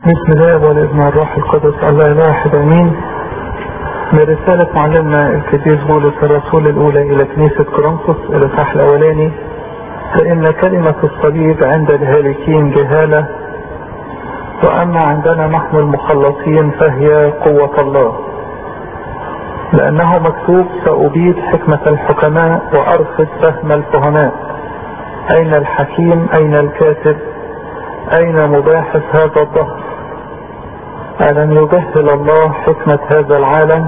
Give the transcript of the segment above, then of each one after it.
بسم الله والابن والروح القدس الله لا احد امين من رسالة معلمنا القديس بولس الرسول الاولى الى كنيسة كورنثوس الاصحاح الاولاني فان كلمة الصليب عند الهالكين جهالة واما عندنا نحن المخلصين فهي قوة الله لانه مكتوب سأبيد حكمة الحكماء وارفض فهم الفهماء اين الحكيم اين الكاتب اين مباحث هذا الظهر ألم يجهل الله حكمة هذا العالم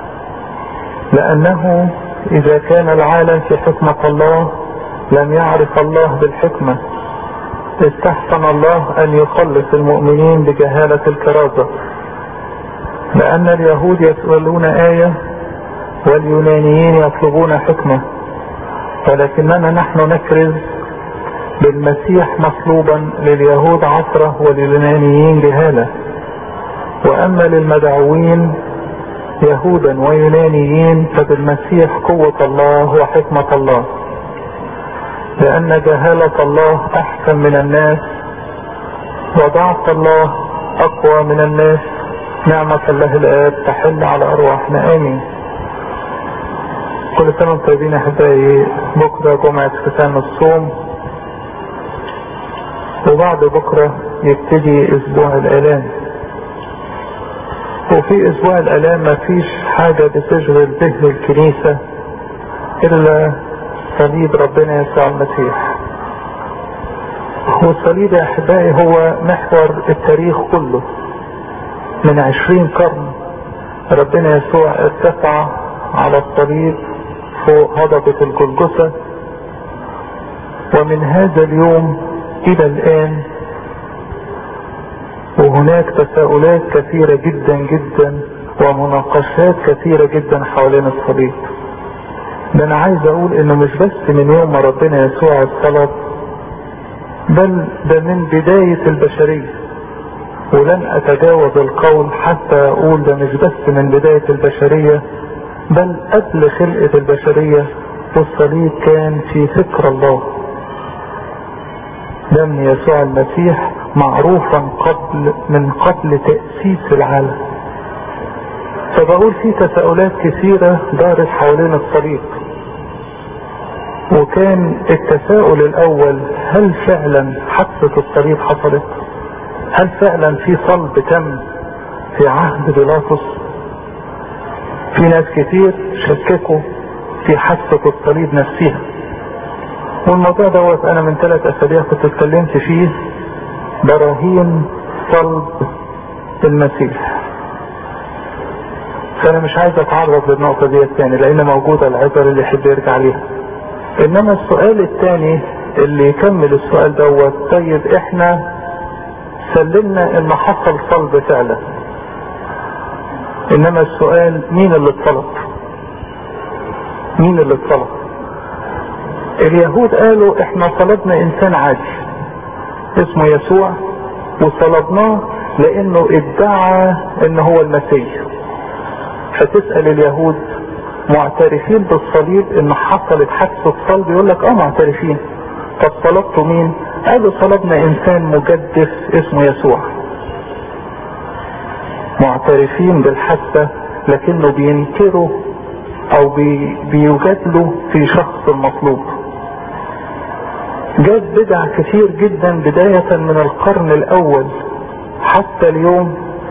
لأنه إذا كان العالم في حكمة الله لم يعرف الله بالحكمة استحسن الله أن يخلص المؤمنين بجهالة الكرازة لأن اليهود يسألون آية واليونانيين يطلبون حكمة ولكننا نحن نكرز بالمسيح مطلوبا لليهود عثرة ولليونانيين جهاله واما للمدعوين يهودا ويونانيين فبالمسيح قوة الله وحكمة الله لان جهالة الله احسن من الناس وضعف الله اقوى من الناس نعمة الله الاب تحل على ارواحنا امين كل سنة وانتم طيبين احبائي بكرة جمعة ختام الصوم وبعد بكرة يبتدي اسبوع الالام وفي اسبوع الالام ما فيش حاجة بتشغل ذهن الكنيسة الا صليب ربنا يسوع المسيح والصليب يا احبائي هو محور التاريخ كله من عشرين قرن ربنا يسوع ارتفع على الصليب فوق هضبة الجلجثة ومن هذا اليوم الى الان وهناك تساؤلات كثيرة جدا جدا ومناقشات كثيرة جدا حوالين الصليب ده انا عايز اقول انه مش بس من يوم ما ربنا يسوع اتصلب بل ده من بداية البشرية ولن اتجاوز القول حتى اقول ده مش بس من بداية البشرية بل قبل خلقة البشرية والصليب كان في فكر الله دم يسوع المسيح معروفا قبل من قبل تأسيس العالم فبقول في تساؤلات كثيرة دارت حوالين الصليب وكان التساؤل الاول هل فعلا حادثة الصليب حصلت هل فعلا في صلب تم في عهد بيلاطس في ناس كتير شككوا في حادثة الصليب نفسها والموضوع دوت انا من ثلاث اسابيع كنت اتكلمت فيه براهين صلب المسيح فانا مش عايز اتعرض للنقطة دي تاني لان موجودة العبر اللي يحب يرجع ليها انما السؤال الثاني اللي يكمل السؤال دوت طيب احنا سلمنا ان حصل صلب فعلا انما السؤال مين اللي اتصلب مين اللي اتصلب اليهود قالوا احنا صلبنا انسان عادي اسمه يسوع وصلبناه لانه ادعى ان هو المسيح فتسأل اليهود معترفين بالصليب ان حصلت حادثة صلب يقول لك اه معترفين طب صلبتوا مين قالوا صلبنا انسان مجدف اسمه يسوع معترفين بالحادثة لكنه بينكروا او بي بيجادلوا في شخص المطلوب جات بدع كتير جدا بداية من القرن الاول حتى اليوم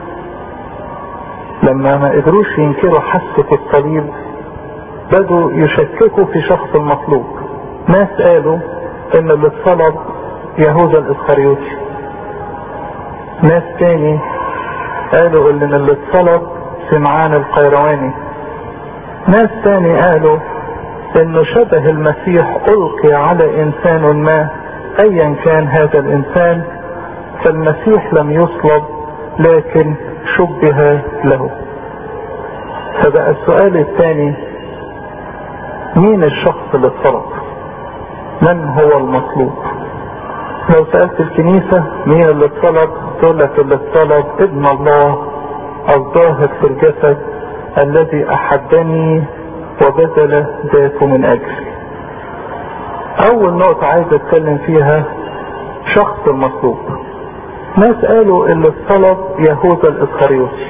لما ما قدروش ينكروا حادثة الصليب بدوا يشككوا في شخص المطلوب ناس قالوا ان اللي اتصلب يهوذا الاسخريوطي ناس تاني قالوا ان اللي اتصلب سمعان القيرواني ناس تاني قالوا انه شبه المسيح القي على انسان ما ايا كان هذا الانسان فالمسيح لم يصلب لكن شبه له فبقى السؤال الثاني مين الشخص اللي اتصلب من هو المطلوب لو سألت الكنيسة مين اللي اتصلب تقول لك اللي اتصلب ابن الله الظاهر في الجسد الذي احبني وبذل ذاته من اجلي اول نقطة عايز اتكلم فيها شخص المطلوب ناس قالوا اللي اتصلب يهوذا الاسخريوطي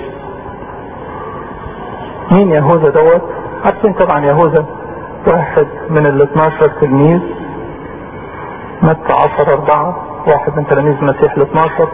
مين يهوذا دوت عارفين طبعا يهوذا واحد من ال 12 تلميذ متى 10 4 واحد من تلاميذ المسيح ال 12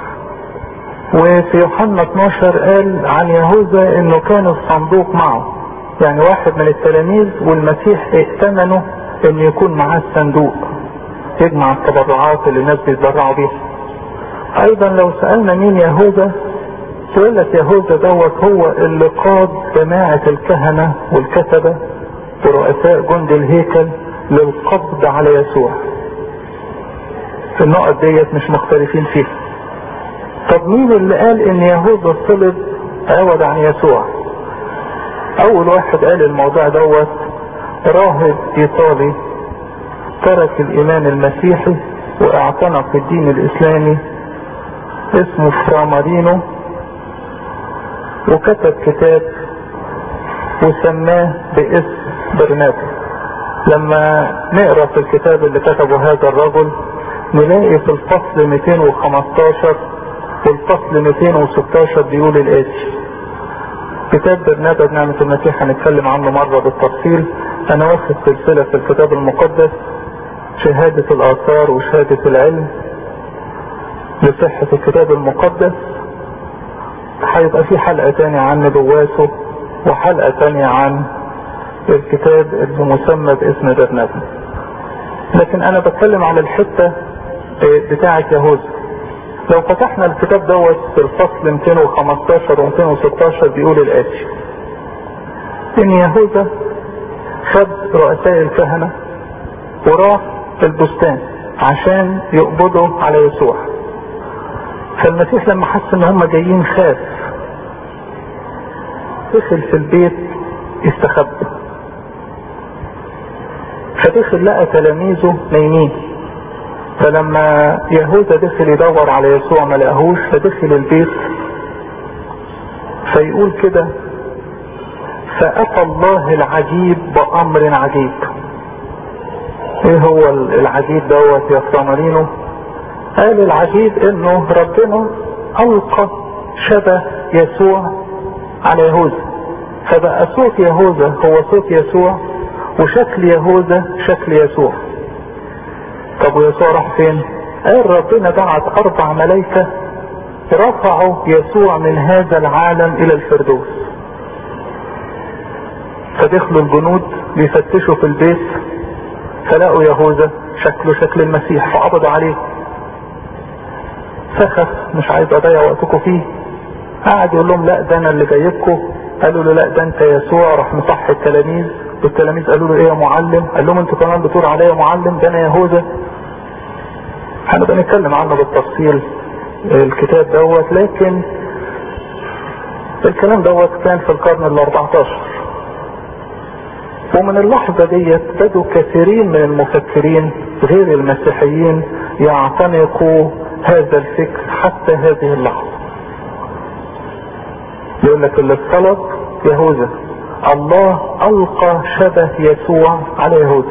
وفي يوحنا 12 قال عن يهوذا انه كان الصندوق معه يعني واحد من التلاميذ والمسيح ائتمنه ان يكون معاه الصندوق يجمع التبرعات اللي الناس بيتبرعوا بيها ايضا لو سألنا مين يهوذا يقول لك يهوذا دوت هو اللي قاد جماعة الكهنة والكتبة ورؤساء جند الهيكل للقبض على يسوع في النقط ديت مش مختلفين فيها طب مين اللي قال ان يهوذا صلب عوض عن يسوع اول واحد قال الموضوع دوت راهب ايطالي ترك الايمان المسيحي واعتنق الدين الاسلامي اسمه فرامارينو وكتب كتاب وسماه باسم برنابا لما نقرا في الكتاب اللي كتبه هذا الرجل نلاقي في الفصل 215 والفصل 216 بيقول الاتي كتاب برنابا بنعمة المسيح هنتكلم عنه مرة بالتفصيل انا واخد سلسلة في الكتاب المقدس شهادة الاثار وشهادة العلم لصحة الكتاب المقدس هيبقى في حلقة تانية عن نبواته وحلقة تانية عن الكتاب اللي مسمى باسم برنابا لكن انا بتكلم عن الحتة بتاعة يهوذا لو فتحنا الكتاب دوت في الفصل 215 و 216 بيقول الاتي ان يهوذا خد رؤساء الكهنة وراح البستان عشان يقبضوا على يسوع فالمسيح لما حس ان هم جايين خاف دخل في البيت استخبى فدخل لقى تلاميذه نايمين فلما يهوذا دخل يدور على يسوع ما لقاهوش فدخل البيت فيقول كده فأتى الله العجيب بأمر عجيب ايه هو العجيب دوت يا فرامارينو قال العجيب انه ربنا القى شبه يسوع على يهوذا فبقى صوت يهوذا هو صوت يسوع وشكل يهوذا شكل يسوع طب ويسوع راح فين قال ربنا بعت اربع ملايكة رفعوا يسوع من هذا العالم الى الفردوس فدخلوا الجنود بيفتشوا في البيت فلقوا يهوذا شكله شكل المسيح فقبضوا عليه سخف مش عايز اضيع وقتكم فيه قعد يقول لهم لا ده انا اللي جايبكم قالوا له لا ده انت يسوع راح مصحي التلاميذ والتلاميذ قالوا له ايه يا معلم قال لهم انتوا كمان بتقول عليا معلم ده انا يهوذا هنبقى نتكلم عنه بالتفصيل الكتاب دوت لكن الكلام دوت كان في القرن ال 14 ومن اللحظة ديت بدوا كثيرين من المفكرين غير المسيحيين يعتنقوا هذا الفكر حتى هذه اللحظة يقول لك اللي الطلب يهوذا الله ألقى شبه يسوع على يهوذا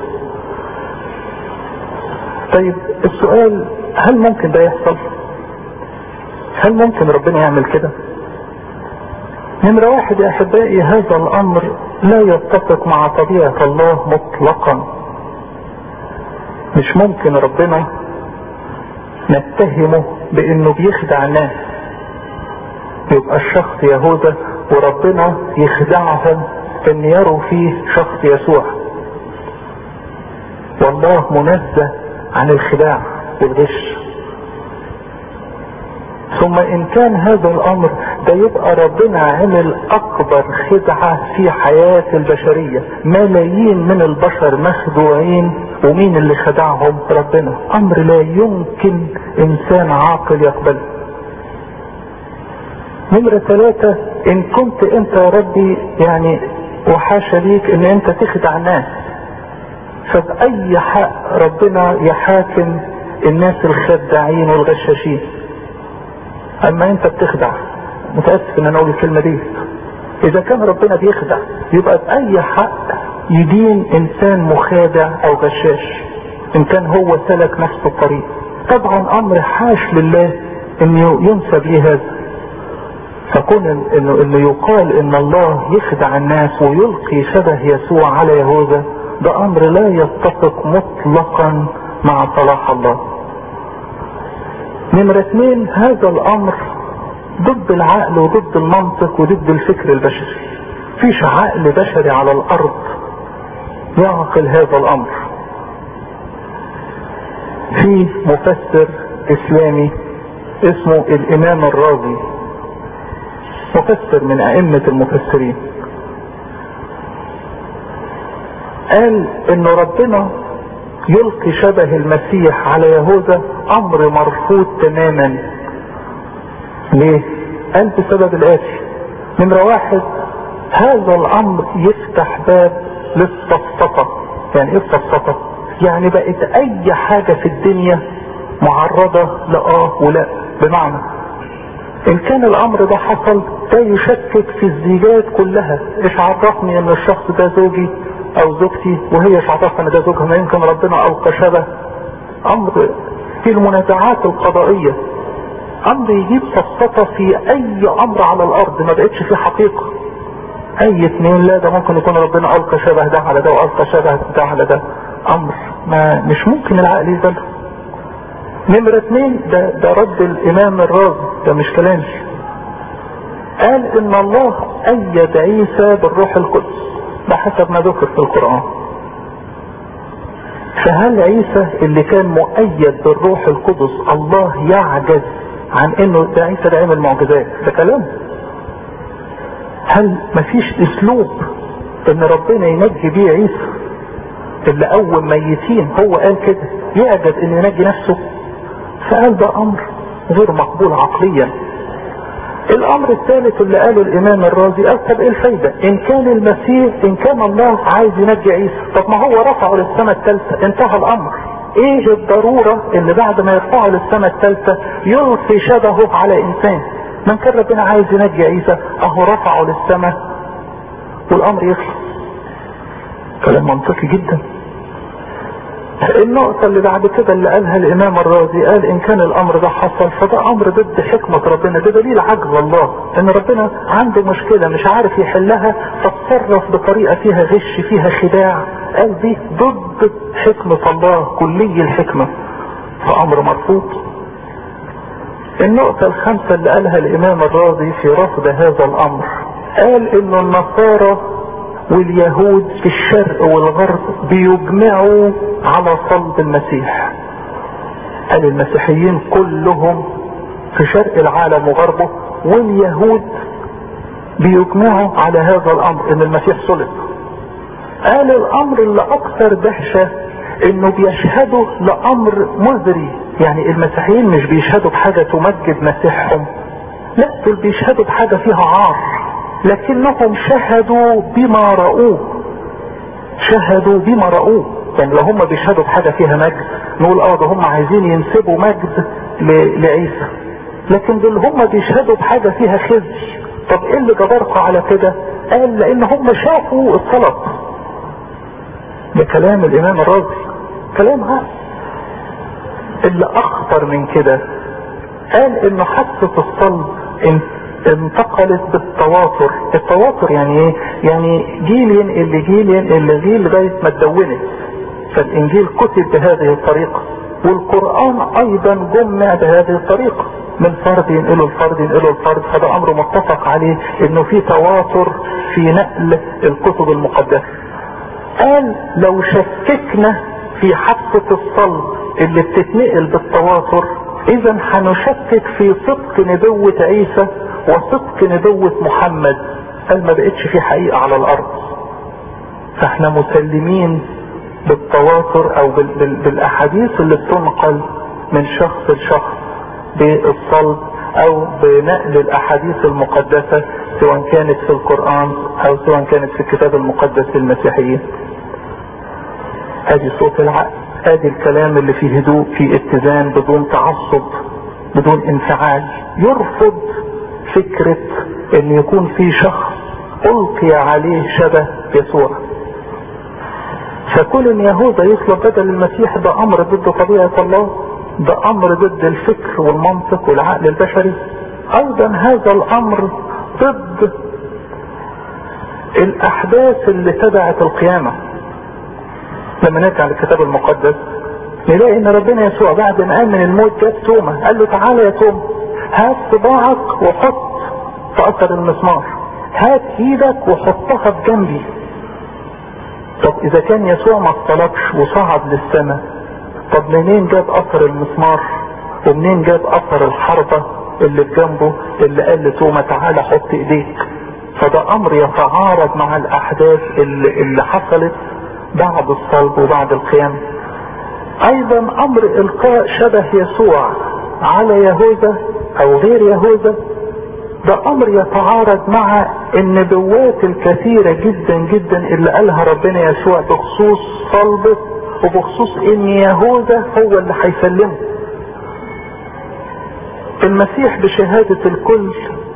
طيب السؤال هل ممكن ده يحصل هل ممكن ربنا يعمل كده نمرة واحد يا احبائي هذا الامر لا يتفق مع طبيعة الله مطلقا مش ممكن ربنا نتهمه بانه بيخدع الناس يبقى الشخص يهوذا وربنا يخدعهم ان يروا فيه شخص يسوع والله منزه عن الخداع والغش ثم ان كان هذا الامر ده يبقى ربنا عمل اكبر خدعة في حياة البشرية ملايين من البشر مخدوعين ومين اللي خدعهم ربنا امر لا يمكن انسان عاقل يقبله نمرة ثلاثة ان كنت انت يا ربي يعني وحاشا ليك ان انت تخدع الناس فبأي حق ربنا يحاكم الناس الخداعين والغشاشين اما انت بتخدع متأسف ان انا اقول الكلمة دي اذا كان ربنا بيخدع يبقى بأي حق يدين انسان مخادع او غشاش ان كان هو سلك نفس الطريق طبعا امر حاش لله انه ينسب لي هذا فكون انه انه يقال ان الله يخدع الناس ويلقي شبه يسوع على يهوذا ده امر لا يتفق مطلقا مع صلاح الله نمرة اثنين هذا الامر ضد العقل وضد المنطق وضد الفكر البشري فيش عقل بشري على الارض يعقل هذا الامر في مفسر اسلامي اسمه الامام الرازي مفسر من ائمة المفسرين قال ان ربنا يلقي شبه المسيح على يهوذا امر مرفوض تماما ليه قال بسبب الاتي نمرة واحد هذا الامر يفتح باب للسفسطة يعني ايه السفسطة يعني بقت اي حاجة في الدنيا معرضة لاه ولا بمعنى ان كان الامر ده حصل ده يشكك في الزيجات كلها ايش عرفني ان الشخص ده زوجي او زوجتي وهي ايش عرفني ان ده زوجها ما يمكن ربنا القى شبه امر في المنازعات القضائية امر يجيب سفسطة في اي امر على الارض ما بقتش فيه حقيقة اي اتنين لا ده ممكن يكون ربنا القى شبه ده على ده والقى شبه ده على ده امر ما مش ممكن العقل يزله نمرة اتنين ده, ده رد الامام الرازي ده مش كلامي قال ان الله ايد عيسى بالروح القدس ده حسب ما ذكر في القرآن فهل عيسى اللي كان مؤيد بالروح القدس الله يعجز عن انه ده عيسى ده عمل معجزات ده كلام هل مفيش اسلوب ان ربنا ينجي بيه عيسى اللي اول ميتين هو قال كده يعجز انه ينجي نفسه فقال ده امر غير مقبول عقليا الامر الثالث اللي قاله الامام الرازي قال طب ايه الفايدة ان كان المسيح ان كان الله عايز ينجي عيسى طب ما هو رفعه للسماء الثالثة انتهى الامر ايه الضرورة اللي بعد ما يرفعه للسماء الثالثة يلقي شبهه على انسان من كان ربنا عايز ينجي عيسى اهو رفعه للسماء والامر يخلص كلام منطقي جدا النقطة اللي بعد كده اللي قالها الامام الرازي قال ان كان الامر ده حصل فده امر ضد حكمة ربنا ده دليل عجز الله ان ربنا عنده مشكلة مش عارف يحلها فاتصرف بطريقة فيها غش فيها خداع قال دي ضد حكمة الله كلي الحكمة فامر مرفوض النقطة الخامسة اللي قالها الامام الرازي في رفض هذا الامر قال ان النصارى واليهود في الشرق والغرب بيجمعوا على صلب المسيح قال المسيحيين كلهم في شرق العالم وغربه واليهود بيجمعوا على هذا الامر ان المسيح صلب قال الامر اللي اكثر دهشة انه بيشهدوا لامر مزري يعني المسيحيين مش بيشهدوا بحاجة تمجد مسيحهم لا دول بيشهدوا بحاجة فيها عار لكنهم شهدوا بما رأوه شهدوا بما رأوه يعني لو هم بيشهدوا بحاجة فيها مجد نقول اه ده هم عايزين ينسبوا مجد لعيسى لكن دول هم بيشهدوا بحاجة فيها خزي طب ايه اللي جبركم على كده قال لان هم شافوا الصلب ده كلام الامام الرازي كلام عقل اللي اخطر من كده قال انه حادثة الصلب انتقلت بالتواتر التواتر يعني ايه يعني جيل ينقل لجيل ينقل لجيل لغاية ما اتدونت فالانجيل كتب بهذه الطريقة والقرآن ايضا جمع بهذه الطريقة من فرد ينقله الفرد ينقله الفرد فده امر متفق عليه انه في تواتر في نقل الكتب المقدسة قال لو شككنا في حادثة الصلب اللي بتتنقل بالتواتر اذا هنشكك في صدق نبوة عيسى وصدق نبوة محمد قال ما بقتش في حقيقة على الارض فاحنا مسلمين بالتواتر او بال بال بالاحاديث اللي بتنقل من شخص لشخص بالصلب او بنقل الاحاديث المقدسة سواء كانت في القرآن او سواء كانت في الكتاب المقدس للمسيحيين ادي صوت العقل ادي الكلام اللي فيه هدوء فيه اتزان بدون تعصب بدون انفعال يرفض فكرة ان يكون في شخص القي عليه شبه يسوع فكون ان يهوذا يطلب بدل المسيح ده امر ضد طبيعة الله ده امر ضد الفكر والمنطق والعقل البشري ايضا هذا الامر ضد الاحداث اللي تبعت القيامة لما نرجع للكتاب المقدس نلاقي ان ربنا يسوع بعد ما قام من الموت جاب تومة قال له تعالى يا تومة هات صباعك وحط في اثر المسمار هات ايدك وحطها في جنبي طب اذا كان يسوع ما اصطلبش وصعد للسماء طب منين جاب اثر المسمار ومنين جاب اثر الحربة اللي بجنبه اللي قال لتوما تعالى حط ايديك فده امر يتعارض مع الاحداث اللي, اللي حصلت بعد الصلب وبعد القيام ايضا امر القاء شبه يسوع على يهوذا او غير يهوذا ده امر يتعارض مع النبوات الكثيرة جدا جدا اللي قالها ربنا يسوع بخصوص صلبه وبخصوص ان يهوذا هو اللي هيسلمه المسيح بشهادة الكل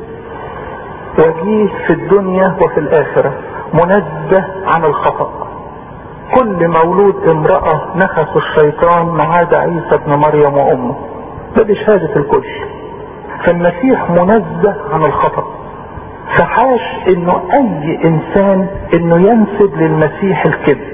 وجيه في الدنيا وفي الاخرة منزه عن الخطأ كل مولود امرأة نخس الشيطان ما عدا عيسى ابن مريم وامه ده بشهادة الكل فالمسيح منزه عن الخطأ فحاش انه اي انسان انه ينسب للمسيح الكذب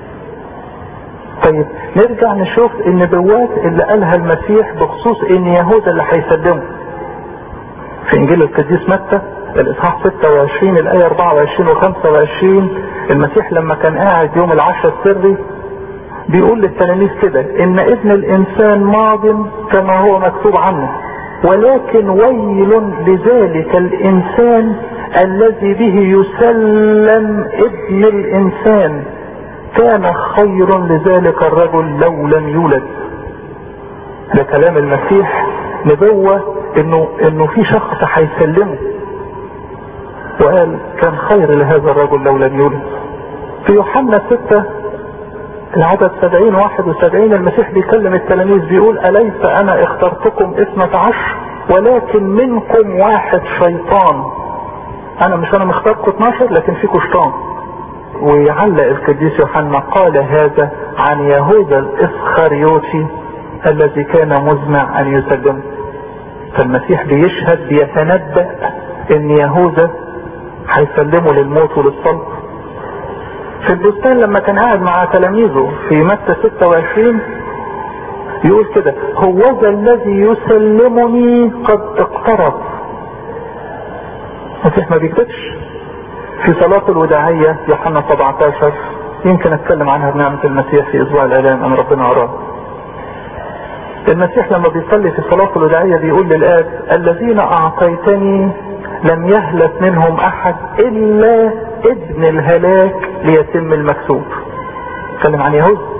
طيب نرجع نشوف النبوات اللي قالها المسيح بخصوص ان يهوذا اللي هيسلمه في انجيل القديس متى الاصحاح 26 الايه 24 و25 المسيح لما كان قاعد يوم العشاء السري بيقول للتلاميذ كده ان ابن الانسان ماض كما هو مكتوب عنه ولكن ويل لذلك الانسان الذي به يسلم ابن الانسان كان خير لذلك الرجل لو لم يولد ده كلام المسيح نبوة انه انه في شخص هيسلمه وقال كان خير لهذا الرجل لو لم يولد في يوحنا 6 العدد 70 71 المسيح بيكلم التلاميذ بيقول أليس أنا اخترتكم اثنة عشر ولكن منكم واحد شيطان أنا مش أنا مختاركم 12 لكن فيكم شيطان ويعلق القديس يوحنا قال هذا عن يهوذا الإسخريوتي الذي كان مزمع أن يسلمه فالمسيح بيشهد بيتنبأ ان يهوذا هيسلمه للموت وللصلب في البستان لما كان قاعد مع تلاميذه في متى 26 يقول كده هوذا الذي يسلمني قد اقترب المسيح ما بيكتبش في صلاة الوداعية يوحنا 17 يمكن اتكلم عنها بنعمة المسيح في اسبوع الاعلام ان ربنا اراد المسيح لما بيصلي في صلاة الوداعية بيقول للآب الذين أعطيتني لم يهلك منهم أحد إلا ابن الهلاك ليتم المكتوب اتكلم عن يهود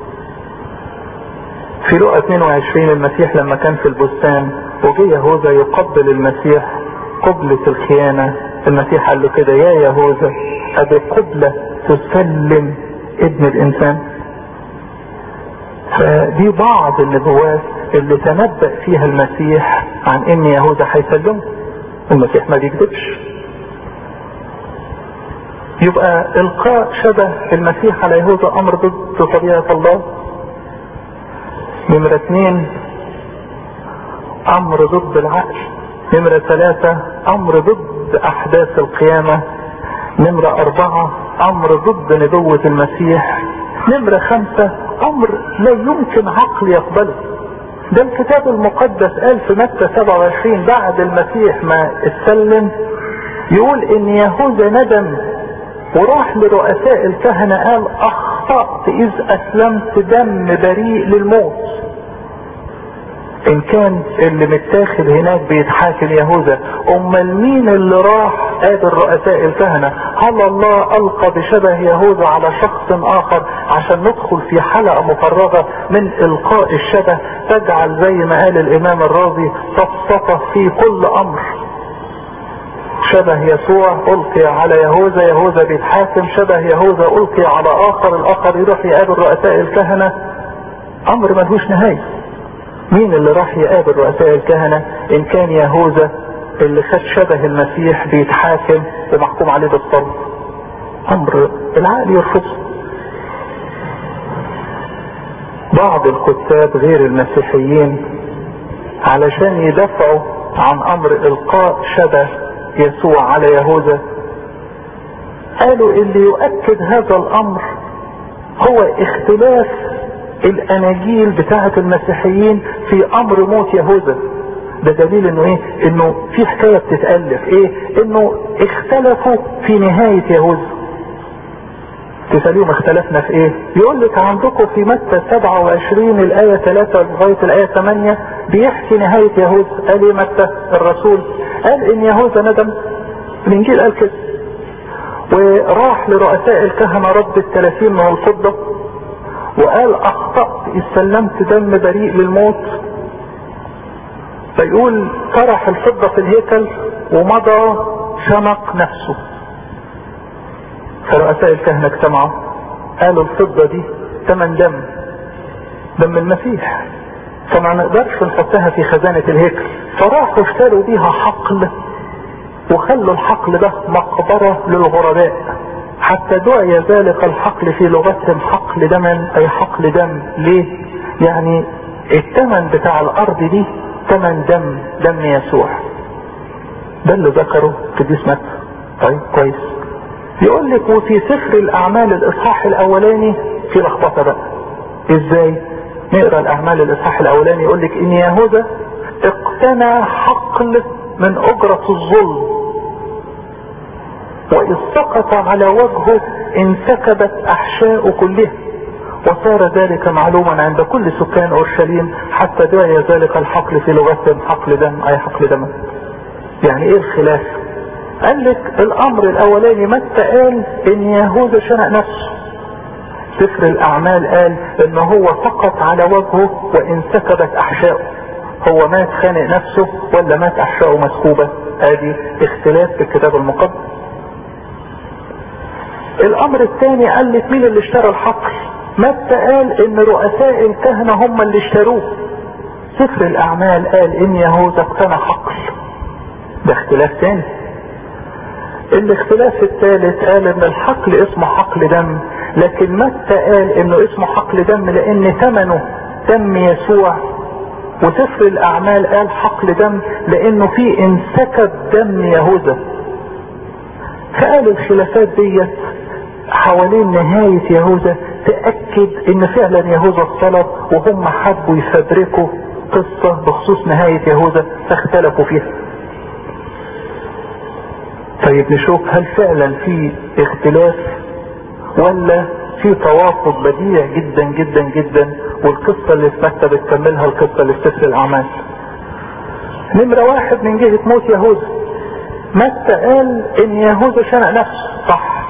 في لقى 22 المسيح لما كان في البستان وجي يهوذا يقبل المسيح قبلة الخيانة المسيح قال له كده يا يهوذا أبي قبلة تسلم ابن الإنسان فدي بعض النبوات اللي تنبأ فيها المسيح عن ان يهوذا هيسلمه المسيح ما بيكذبش يبقى القاء شبه المسيح على يهوذا امر ضد طبيعة الله نمرة اثنين امر ضد العقل نمرة ثلاثة امر ضد احداث القيامة نمرة اربعة امر ضد نبوة المسيح نمرة خمسة امر لا يمكن عقل يقبله ده الكتاب المقدس قال في متى 27 بعد المسيح ما اتسلم يقول ان يهوذا ندم وراح لرؤساء الكهنة قال اخطأت اذ اسلمت دم بريء للموت ان كان اللي متاخد هناك بيتحاكم يهوذا امال مين اللي راح قابل رؤساء الكهنة هل الله القى بشبه يهوذا على شخص اخر عشان ندخل في حلقة مفرغة من القاء الشبه تجعل زي ما قال الامام الرازي سفسطة في كل امر شبه يسوع القي على يهوذا يهوذا بيتحاكم شبه يهوذا القي على اخر الاخر يروح يقابل رؤساء الكهنة امر ملهوش نهايه مين اللي راح يقابل رؤساء الكهنة ان كان يهوذا اللي خد شبه المسيح بيتحاكم ومحكوم عليه بالصلب امر العقل يرفضه بعض الكتاب غير المسيحيين علشان يدافعوا عن امر القاء شبه يسوع على يهوذا قالوا اللي يؤكد هذا الامر هو اختلاف الاناجيل بتاعة المسيحيين في امر موت يهوذا ده دليل انه ايه انه في حكاية بتتألف ايه انه اختلفوا في نهاية يهوذا تسأليهم اختلفنا في ايه يقول لك عندكم في متى 27 الاية 3 لغاية الاية 8 بيحكي نهاية يهوذا قال ايه متى الرسول قال ان يهوذا ندم الانجيل قال كده وراح لرؤساء الكهنة رد الثلاثين من الفضة وقال اخطأت استلمت دم بريء للموت فيقول طرح الفضة في الهيكل ومضى شنق نفسه فرؤساء الكهنة اجتمعوا قالوا الفضة دي ثمن دم دم المسيح فما نقدرش نحطها في خزانة الهيكل فراحوا اشتروا بيها حقل وخلوا الحقل ده مقبرة للغرباء حتى دعي ذلك الحقل في لغتهم حقل دما اي حقل دم ليه يعني الثمن بتاع الارض دي ثمن دم دم يسوع ده اللي ذكره قديس متى طيب كويس يقول لك وفي سفر الاعمال الاصحاح الاولاني في لخبطه بقى ازاي نقرا الاعمال الاصحاح الاولاني يقول لك ان يهوذا اقتنى حقل من اجرة الظلم واذ سقط على وجهه انسكبت احشاء كلها وصار ذلك معلوما عند كل سكان اورشليم حتى دعي ذلك الحقل في لغتهم حقل دم اي حقل دم يعني ايه الخلاف قال لك الامر الاولاني متى قال ان يهوذا شنق نفسه سفر الاعمال قال ان هو سقط على وجهه وانسكبت احشائه هو مات خانق نفسه ولا مات احشائه مسكوبة ادي اختلاف في الكتاب المقدس الامر الثاني قال لك مين اللي اشترى الحقل متى قال ان رؤساء الكهنة هم اللي اشتروه سفر الاعمال قال ان يهوذا اقتنى حقل ده اختلاف تاني الاختلاف الثالث قال ان الحقل اسمه حقل دم لكن متى قال انه اسمه حقل دم لان ثمنه دم يسوع وسفر الاعمال قال حقل دم لانه في انسكب دم يهوذا فقال الخلافات ديت حوالين نهاية يهوذا تأكد ان فعلا يهوذا اتصلب وهم حبوا يفبركوا قصة بخصوص نهاية يهوذا فاختلفوا فيها طيب نشوف هل فعلا في اختلاف ولا في توافق بديع جدا جدا جدا والقصة اللي في متى بتكملها القصة اللي في سفر الاعمال نمرة واحد من جهة موت يهوذا متى قال ان يهوذا شنق نفسه صح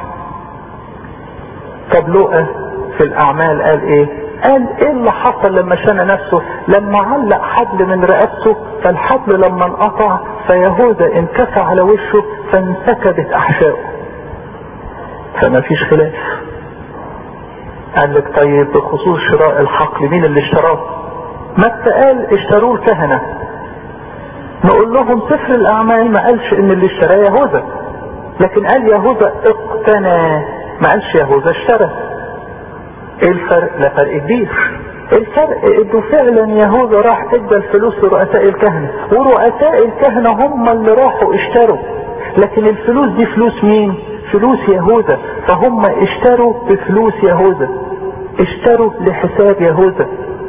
طب لقى في الاعمال قال ايه قال ايه اللي حصل لما شنق نفسه لما علق حبل من رقبته فالحبل لما انقطع فيهوذا انكفى على وشه فانسكبت احشائه فما فيش خلاف قال لك طيب بخصوص شراء الحقل مين اللي اشتراه متى قال اشتروه الكهنة نقول لهم سفر الاعمال ما قالش ان اللي اشتراه يهوذا لكن قال يهوذا اقتنى ما قالش يهوذا اشترى ايه الفرق لا فرق كبير الفرق انه فعلا يهوذا راح ادى الفلوس لرؤساء الكهنة ورؤساء الكهنة هم اللي راحوا اشتروا لكن الفلوس دي فلوس مين فلوس يهوذا فهم اشتروا بفلوس يهوذا اشتروا لحساب يهوذا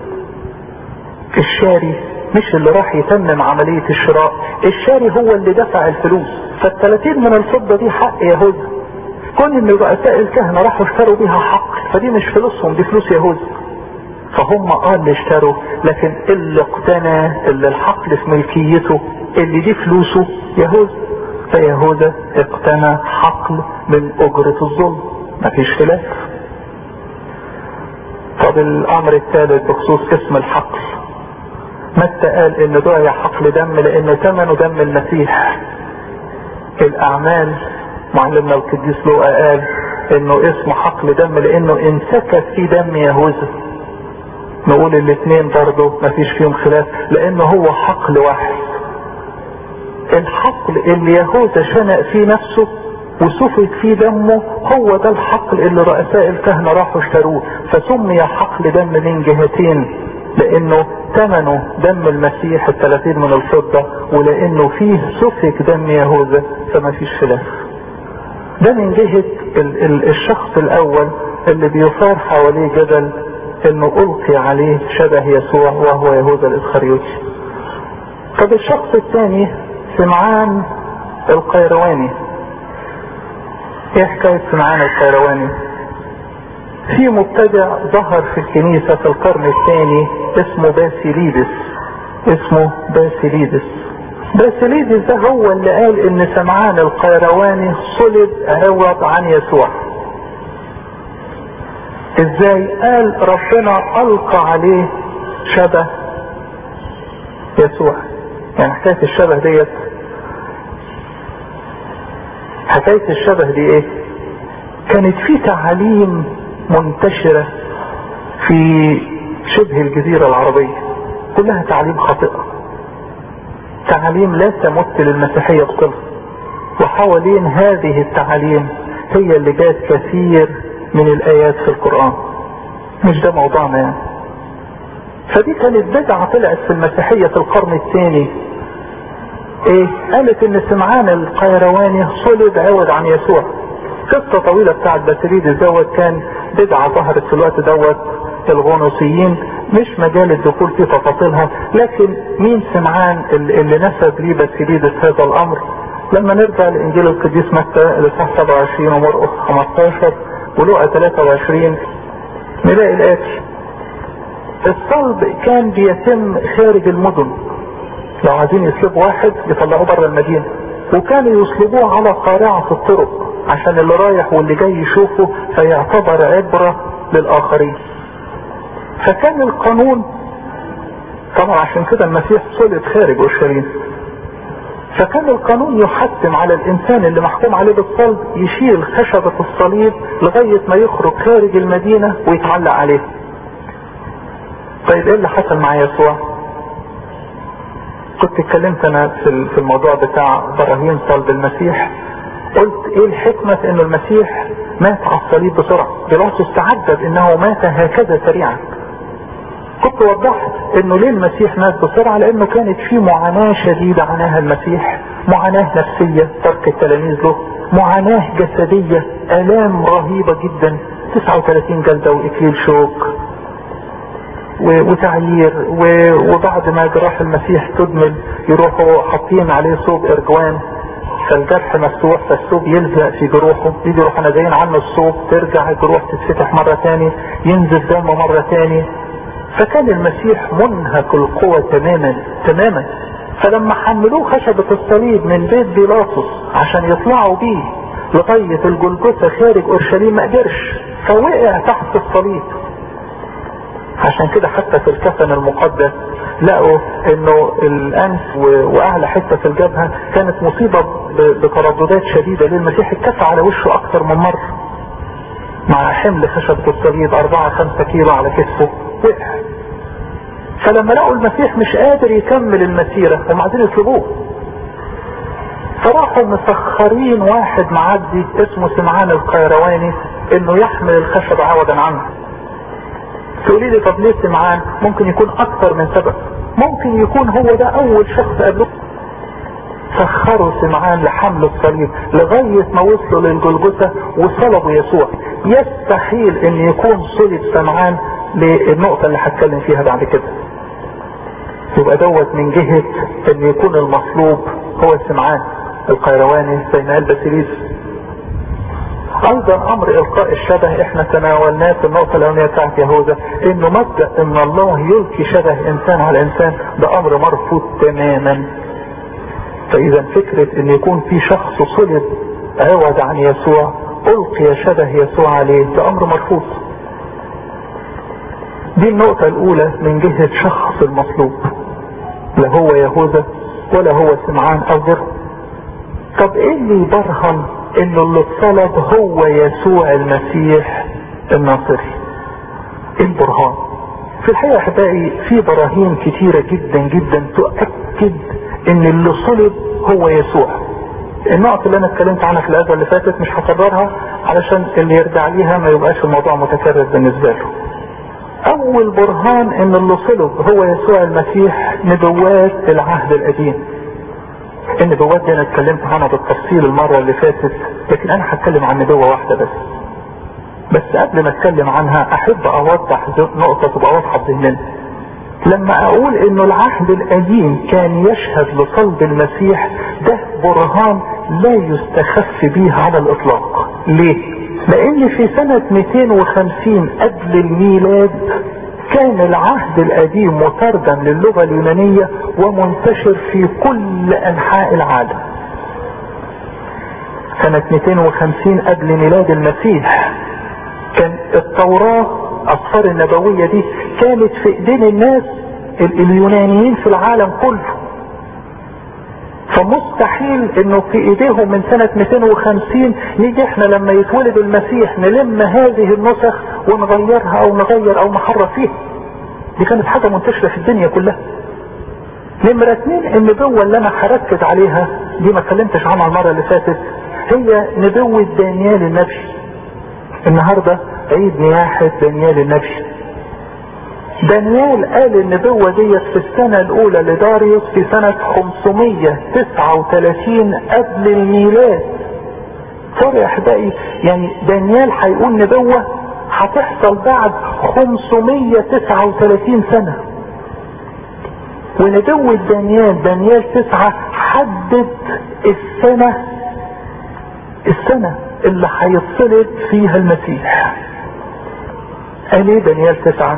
الشاري مش اللي راح يتمم عملية الشراء الشاري هو اللي دفع الفلوس فالثلاثين من الفضة دي حق يهوذا كون ان رؤساء الكهنة راحوا اشتروا بيها حق فدي مش فلوسهم دي فلوس يهوذا فهم اه اللي اشتروا لكن اللي اقتنى اللي الحقل في ملكيته اللي دي فلوسه يهوذا فيهوذا اقتنى حقل من اجرة الظلم مفيش خلاف طب الامر الثالث بخصوص اسم الحقل متى قال ان دعي حقل دم لان ثمنه دم المسيح الاعمال معلمنا القديس لوقا قال انه اسمه حقل دم لانه انسكت في دم يهوذا نقول الاثنين برضه مفيش فيهم خلاف لانه هو حقل واحد الحقل اللي يهوذا شنق فيه نفسه وسفك فيه دمه هو ده الحقل اللي رؤساء الكهنة راحوا اشتروه فسمي حقل دم من جهتين لانه ثمنه دم المسيح الثلاثين من الفضة ولانه فيه سفك دم يهوذا فما فيش خلاف ده من جهة ال ال الشخص الاول اللي بيثار حواليه جدل انه القي عليه شبه يسوع وهو يهوذا الاسخريوطي طب الشخص الثاني سمعان القيرواني ايه حكاية سمعان القيرواني في مبتدع ظهر في الكنيسة في القرن الثاني اسمه باسيليدس اسمه باسيليدس باسيليدس ده هو اللي قال ان سمعان القيرواني صلب عوض عن يسوع ازاي قال ربنا القى عليه شبه يسوع يعني حكاية الشبه ديت حكاية الشبه دي ايه كانت في تعاليم منتشرة في شبه الجزيرة العربية كلها تعاليم خاطئة تعاليم لا تمت للمسيحية بصلة وحوالين هذه التعاليم هي اللي جات كثير من الآيات في القرآن مش ده موضوعنا يعني فدي كانت بدعة طلعت في المسيحية في القرن الثاني ايه قالت ان سمعان القيرواني صلب عوض عن يسوع قصة طويلة بتاعت باسيليدس دوت كان بدعة ظهرت في الوقت دوت الغنوصيين مش مجال الدخول في تفاصيلها لكن مين سمعان اللي نسب ليه باسيليدس هذا الامر لما نرجع لانجيل القديس متى الاصحاح 27 ومرقس 15 ولقى 23 نلاقي الاتي الصلب كان بيتم خارج المدن لو عايزين يصلبوا واحد يطلعوه بره المدينة وكانوا يصلبوه على قارعة في الطرق عشان اللي رايح واللي جاي يشوفه فيعتبر عبرة للآخرين فكان القانون طبعا عشان كده المسيح صلب خارج اورشليم فكان القانون يحتم على الانسان اللي محكوم عليه بالصلب يشيل خشبة الصليب لغاية ما يخرج خارج المدينة ويتعلق عليه طيب ايه اللي حصل مع يسوع كنت اتكلمت انا في الموضوع بتاع براهين صلب المسيح قلت ايه الحكمة في انه المسيح مات على الصليب بسرعة بيلاطس تعجب انه مات هكذا سريعا كنت وضحت انه ليه المسيح مات بسرعة لانه كانت في معاناة شديدة عناها المسيح معاناة نفسية ترك التلاميذ له معاناة جسدية الام رهيبة جدا 39 جلدة واكليل شوك وتعيير وبعد ما جراح المسيح تدمل يروحوا حاطين عليه صوب ارجوان فالجرح مفتوح فالثوب يلزق في جروحه يجي يروح نازلين عنه الثوب ترجع الجروح تتفتح مرة تاني ينزل دم مرة تاني فكان المسيح منهك القوة تماما تماما فلما حملوه خشبة الصليب من بيت بيلاطس عشان يطلعوا بيه لغاية الجلجثة خارج اورشليم ما قدرش فوقع تحت الصليب عشان كده حتى في الكفن المقدس لقوا انه الانف واعلى حته في الجبهه كانت مصيبه بترددات شديده للمسيح اتكفى على وشه اكثر من مره مع حمل خشبة الصليب 4 5 كيلو على كتفه وقع فلما لقوا المسيح مش قادر يكمل المسيرة هم عايزين يطلبوه فراحوا مسخرين واحد معدي اسمه سمعان القيرواني انه يحمل الخشب عوضا عنه تقولي لي طب ليه سمعان ممكن يكون اكثر من سبب ممكن يكون هو ده اول شخص قبله سخروا سمعان لحمل الصليب لغاية ما وصلوا للجلجثة وصلبوا يسوع يستحيل ان يكون صلب سمعان للنقطة اللي هتكلم فيها بعد كده يبقى دوت من جهة ان يكون المصلوب هو سمعان القيرواني زي ما قال باسيليس ايضا امر القاء الشبه احنا تناولناه في النقطة الاولانية بتاعت يهوذا انه مبدأ ان الله يلقي شبه انسان على انسان ده امر مرفوض تماما فاذا فكرة ان يكون في شخص صلب عوض عن يسوع القي شبه يسوع عليه ده امر مرفوض دي النقطة الاولى من جهة شخص المطلوب لا هو يهوذا ولا هو سمعان او غيره طب ايه اللي يبرهن انه اللي اتصلب هو يسوع المسيح الناصري ايه البرهان في الحقيقة احبائي في براهين كتيرة جدا جدا تؤكد ان اللي صلب هو يسوع النقط اللي انا اتكلمت عنها في الازمه اللي فاتت مش هكررها علشان اللي يرجع ليها ما يبقاش الموضوع متكرر بالنسبه له اول برهان ان اللي صلب هو يسوع المسيح نبوات العهد القديم النبوات دي انا اتكلمت عنها بالتفصيل المرة اللي فاتت لكن انا هتكلم عن نبوة واحدة بس بس قبل ما اتكلم عنها احب اوضح نقطة تبقى واضحة ذهننا لما اقول انه العهد القديم كان يشهد لصلب المسيح ده برهان لا يستخف به على الاطلاق ليه لان في سنة 250 قبل الميلاد كان العهد القديم مترجم للغة اليونانية ومنتشر في كل انحاء العالم سنة 250 قبل ميلاد المسيح كان التوراة اصفار النبوية دي كانت في ايدين الناس اليونانيين في العالم كله فمستحيل انه في ايديهم من سنة 250 نيجي احنا لما يتولد المسيح نلم هذه النسخ ونغيرها او نغير او نحرف فيها دي كانت حاجة منتشرة في الدنيا كلها نمرة اتنين النبوة اللي انا هركز عليها دي ما اتكلمتش عنها المرة اللي فاتت هي نبوة دانيال النبي النهاردة عيد نياحة دانيال النبي دانيال قال النبوة ديت في السنة الاولى لداريوس في سنة 539 قبل الميلاد صار يا احبائي يعني دانيال هيقول نبوة هتحصل بعد 539 سنة ونبوة دانيال دانيال تسعة حدد السنة السنة اللي هيتصلب فيها المسيح قال ايه دانيال تسعة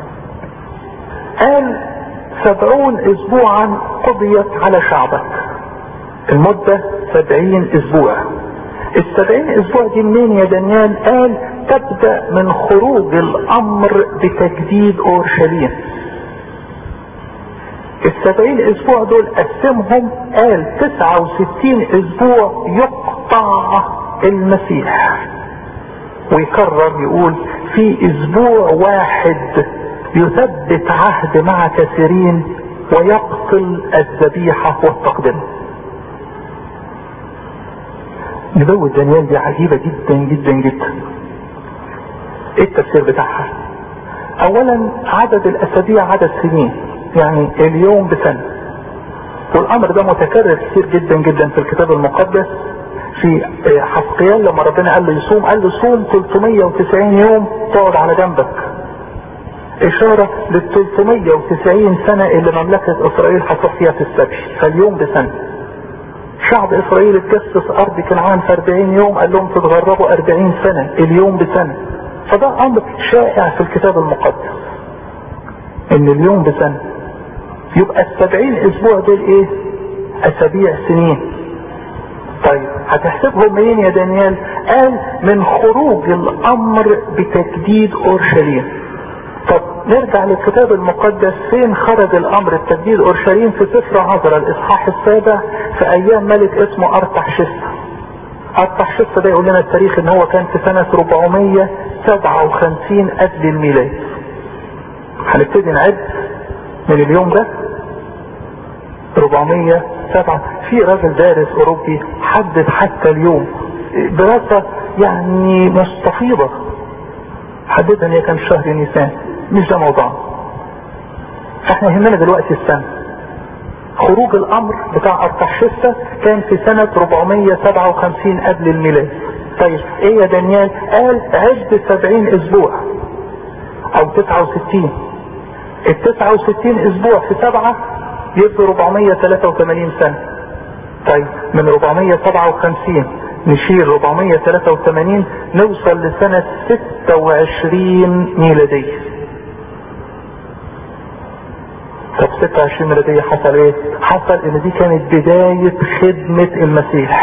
قال سبعون اسبوعا قضيت على شعبك المدة سبعين اسبوع السبعين اسبوع دي منين يا دانيال قال تبدأ من خروج الامر بتجديد اورشليم السبعين اسبوع دول قسمهم قال تسعة وستين اسبوع يقطع المسيح ويكرر يقول في اسبوع واحد يثبت عهد مع كثيرين ويقتل الذبيحة والتقدمة نبوة دانيال دي عجيبة جدا جدا جدا ايه التفسير بتاعها اولا عدد الاسابيع عدد سنين يعني اليوم بسنة والامر ده متكرر كتير جدا جدا في الكتاب المقدس في حسقيال لما ربنا قال له يصوم قال له صوم 390 يوم تقعد على جنبك اشارة لل 390 سنة اللي مملكة اسرائيل هتروح فيها في السبي فاليوم بسنة شعب اسرائيل اتجسس ارض كنعان في 40 يوم قال لهم تتغربوا 40 سنة اليوم بسنة فده امر شائع في الكتاب المقدس ان اليوم بسنة يبقى السبعين اسبوع دول ايه اسابيع سنين طيب هتحسبهم منين يا دانيال قال من خروج الامر بتجديد اورشليم طب نرجع للكتاب المقدس فين خرج الامر بتجديد اورشليم في سفر عذرا الاصحاح السابع في ايام ملك اسمه ارتحشست ارتحشست ده يقول لنا التاريخ ان هو كان في سنة 457 قبل الميلاد هنبتدي نعد من اليوم ده 407 في راجل دارس اوروبي حدد حتى اليوم دراسة يعني مستفيضة حددها ان هي كان شهر نيسان مش ده موضوعنا احنا يهمنا دلوقتي السنة خروج الامر بتاع ارتحشستة كان في سنة 457 قبل الميلاد طيب ايه يا دانيال قال عد 70 اسبوع او 69 ال 69 اسبوع في سبعة يبقى 483 سنة طيب من 457 نشيل 483 نوصل لسنة 26 ميلادية طب 26 ميلادية حصل ايه حصل ان دي كانت بداية خدمة المسيح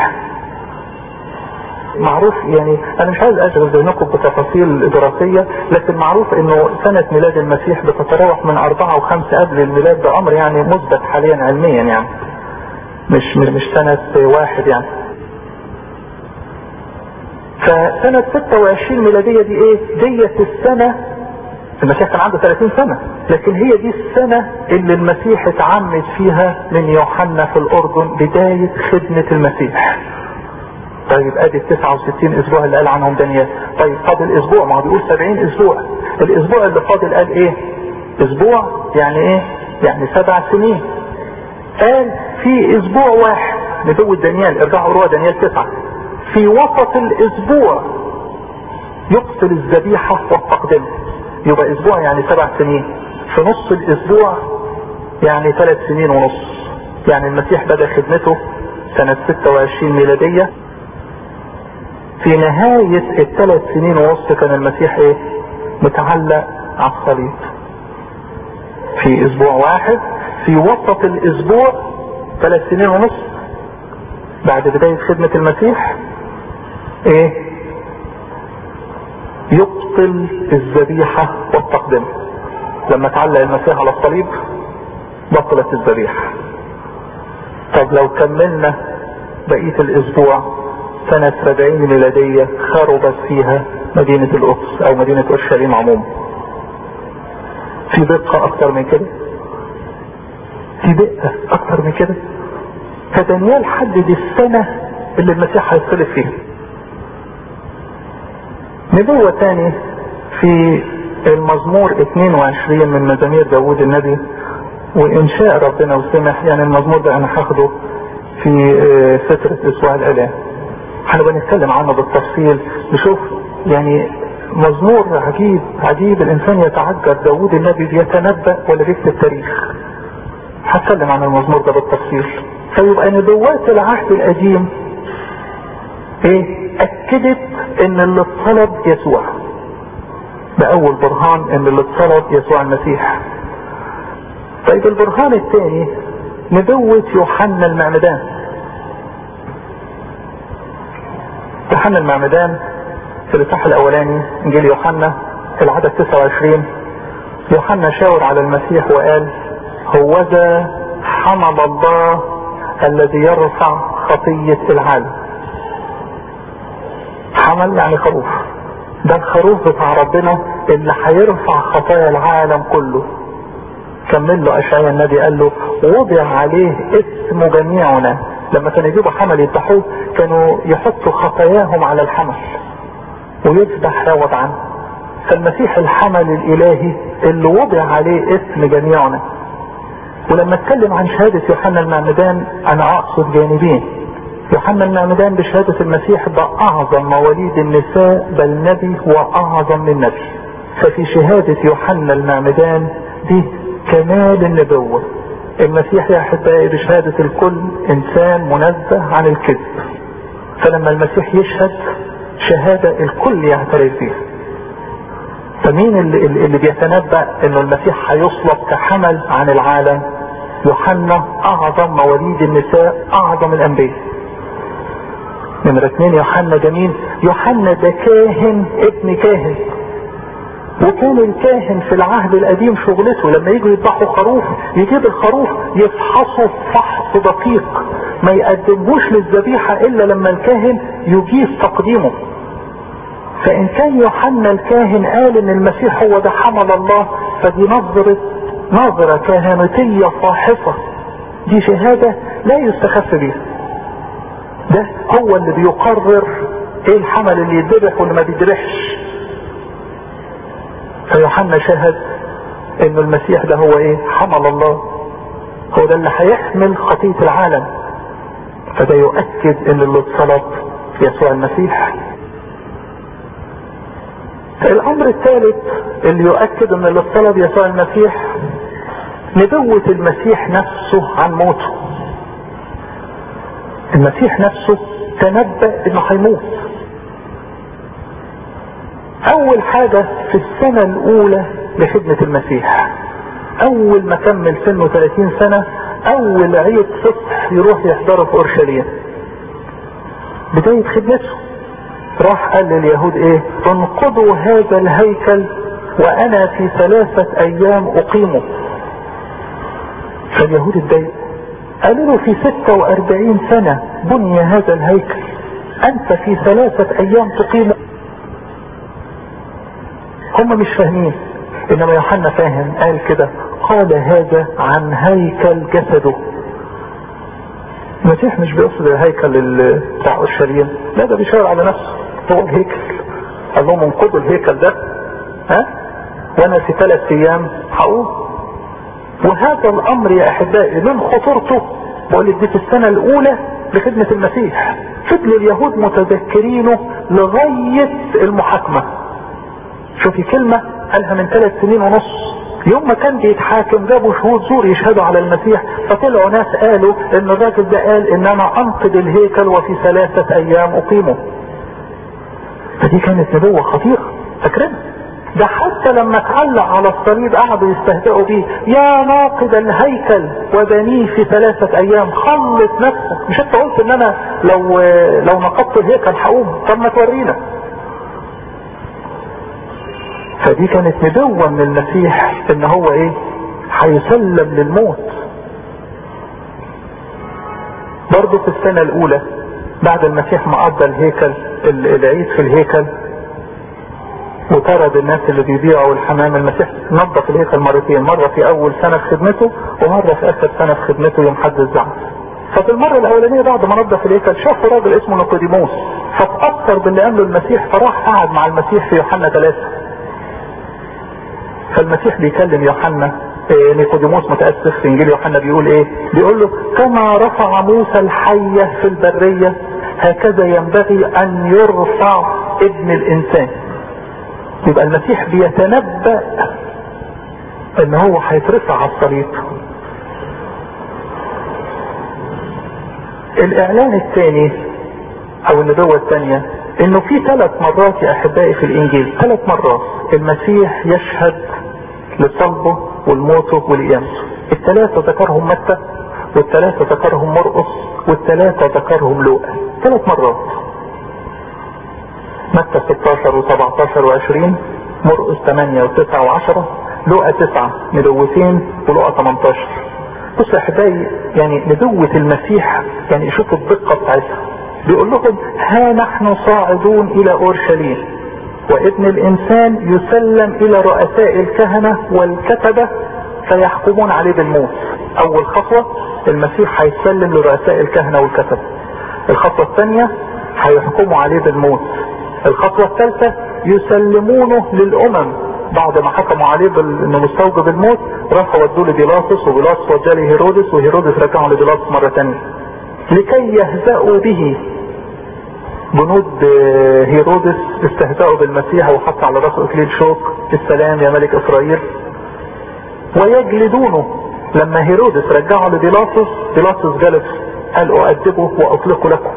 معروف يعني انا مش عايز اشغل ذهنكم بتفاصيل دراسية لكن معروف انه سنة ميلاد المسيح بتتراوح من اربعة وخمسة قبل الميلاد ده امر يعني مثبت حاليا علميا يعني مش مش سنة واحد يعني فسنة 26 ميلادية دي ايه ديت السنة المسيح كان عنده 30 سنة لكن هي دي السنة اللي المسيح اتعمد فيها من يوحنا في الاردن بداية خدمة المسيح طيب ادي ال 69 اسبوع اللي قال عنهم دانيال طيب فاضل اسبوع ما هو بيقول 70 اسبوع الاسبوع اللي فاضل قال ايه اسبوع يعني ايه يعني سبع سنين قال في اسبوع واحد نبوة دانيال ارجعوا روى دانيال تسعة في وسط الاسبوع يقتل الذبيحة والتقدمة يبقى اسبوع يعني سبع سنين في نص الاسبوع يعني ثلاث سنين ونص يعني المسيح بدأ خدمته سنة 26 ميلادية في نهاية الثلاث سنين ونص كان المسيح ايه متعلق على الصليب في اسبوع واحد في وسط الاسبوع ثلاث سنين ونص بعد بداية خدمة المسيح ايه يبطل الذبيحة والتقدمة لما تعلق المسيح على الصليب بطلت الذبيحة طب لو كملنا بقية الاسبوع سنة 70 ميلادية خربت فيها مدينة القدس او مدينة اورشليم عموما في دقة اكتر من كده في دقة اكتر من كده فدانيال حدد السنة اللي المسيح هيصلب فيها نبوة تاني في المزمور 22 من مزامير داوود النبي وإن شاء ربنا وسمح يعني المزمور ده أنا هاخده في فترة أسبوع الآلام هنبقى نتكلم عنه بالتفصيل نشوف يعني مزمور عجيب عجيب الإنسان يتعجب داوود النبي بيتنبأ ولا بيكتب تاريخ هتكلم عن المزمور ده بالتفصيل فيبقى نبوات العهد القديم ايه اكدت ان اللي اتصلب يسوع ده اول برهان ان اللي اتصلب يسوع المسيح طيب البرهان الثاني نبوة يوحنا المعمدان يوحنا المعمدان في الاصحاح الاولاني انجيل يوحنا العدد 29 يوحنا شاور على المسيح وقال هوذا حمل الله الذي يرفع خطية العالم حمل يعني خروف ده الخروف بتاع ربنا اللي هيرفع خطايا العالم كله كمل له اشعياء النبي قال له وضع عليه اسم جميعنا لما كانوا يجيبوا حمل يذبحوه كانوا يحطوا خطاياهم على الحمل ويذبح يعوض عنه فالمسيح الحمل الالهي اللي وضع عليه اسم جميعنا ولما اتكلم عن شهادة يوحنا المعمدان انا اقصد جانبين يوحنا المعمدان بشهادة المسيح ده اعظم مواليد النساء بل نبي واعظم من نبي ففي شهادة يوحنا المعمدان دي كمال النبوة المسيح يا احبائي بشهادة الكل انسان منزه عن الكذب فلما المسيح يشهد شهادة الكل يعترف بيها فمين اللي, اللي بيتنبأ انه المسيح هيصلب كحمل عن العالم يوحنا اعظم مواليد النساء اعظم الانبياء نمرة اثنين يوحنا جميل يوحنا ده كاهن ابن كاهن وكان الكاهن في العهد القديم شغلته لما يجوا يذبحوا خروف يجيب الخروف يفحصه فحص دقيق ما يقدمهوش للذبيحة الا لما الكاهن يجيز تقديمه فان كان يوحنا الكاهن قال ان المسيح هو ده حمل الله فدي نظرة نظرة كهنوتية فاحصة دي شهادة لا يستخف بيها ده هو اللي بيقرر ايه الحمل اللي يتذبح واللي ما بيتذبحش فيوحنا شهد ان المسيح ده هو ايه حمل الله هو ده اللي هيحمل خطية العالم فده يؤكد ان اللي اتصلب يسوع المسيح الامر الثالث اللي يؤكد ان اللي اتصلب يسوع المسيح نبوة المسيح نفسه عن موته المسيح نفسه تنبأ انه هيموت اول حاجة في السنة الاولى لخدمة المسيح اول ما كمل سنه 30 سنة اول عيد فصح يروح يحضره في اورشليم بداية خدمته راح قال لليهود ايه انقضوا هذا الهيكل وانا في ثلاثة ايام اقيمه فاليهود اتضايقوا قالوا له في 46 سنة بني هذا الهيكل انت في ثلاثة ايام تقيمه هم مش فاهمين انما يوحنا فاهم قال كده قال هذا عن هيكل جسده المسيح مش بيقصد الهيكل بتاع اورشليم لا ده بيشاور على نفسه هو الهيكل قال لهم انقضوا الهيكل ده ها وانا في ثلاث ايام هقوم وهذا الامر يا احبائي من خطورته بقول دي في السنه الاولى لخدمه المسيح فضلوا اليهود متذكرينه لغايه المحاكمه شوفي كلمه قالها من ثلاث سنين ونص يوم ما كان بيتحاكم جابوا شهود زور يشهدوا على المسيح فطلعوا ناس قالوا ان الراجل ده قال ان انا انقذ الهيكل وفي ثلاثة ايام اقيمه فدي كانت نبوة خطيرة فاكرينها ده حتى لما اتعلق على الصليب قعدوا يستهزئوا بيه يا ناقد الهيكل وبنيه في ثلاثة ايام خلص نفسك مش انت قلت ان انا لو لو نقضت الهيكل هقوم طب ما تورينا فدي كانت نبوة من المسيح ان هو ايه هيسلم للموت برضه في السنة الاولى بعد المسيح ما قضى الهيكل العيد في الهيكل وطرد الناس اللي بيبيعوا الحمام المسيح نظف الهيكل مرتين مرة في اول سنة في خدمته ومرة في اخر سنة في خدمته يوم حد الزعم ففي المرة الاولانية بعد ما نظف الهيكل شاف راجل اسمه نيقوديموس فتأثر باللي قاله المسيح فراح قعد مع المسيح في يوحنا ثلاثة فالمسيح بيكلم يوحنا إيه نيقوديموس متأسف في انجيل يوحنا بيقول ايه بيقول له كما رفع موسى الحية في البرية هكذا ينبغي ان يرفع ابن الانسان يبقى المسيح بيتنبأ ان هو هيترفع على الصليب الاعلان الثاني او النبوة الثانية انه في ثلاث مرات يا احبائي في الانجيل ثلاث مرات المسيح يشهد لصلبه والموته والقيامته الثلاثة ذكرهم متى والثلاثة ذكرهم مرقس والثلاثة ذكرهم لوقا ثلاث مرات متى 16 و17 و20 مرقس 8 و9 و10 لوقا 9 ندوتين ولوقا 18 بص يا احبائي يعني ندوة المسيح يعني شوف الدقة بتاعتها بيقول لهم ها نحن صاعدون الى اورشليم وابن الانسان يسلم الى رؤساء الكهنة والكتبة فيحكمون عليه بالموت اول خطوة المسيح هيتسلم لرؤساء الكهنة والكتبة الخطوة الثانية هيحكموا عليه بالموت الخطوة الثالثة يسلمونه للامم بعد ما حكموا عليه انه مستوجب الموت راحوا ودوه لبيلاطس وبيلاطس وداه لهيرودس وهيرودس رجعه لبيلاطس مرة ثانية لكي يهزأوا به جنود هيرودس استهزأوا بالمسيح وحط على راسه اكليل شوك السلام يا ملك اسرائيل ويجلدونه لما هيرودس رجعه لبيلاطس بيلاطس جلس قال اؤدبه واطلقه لكم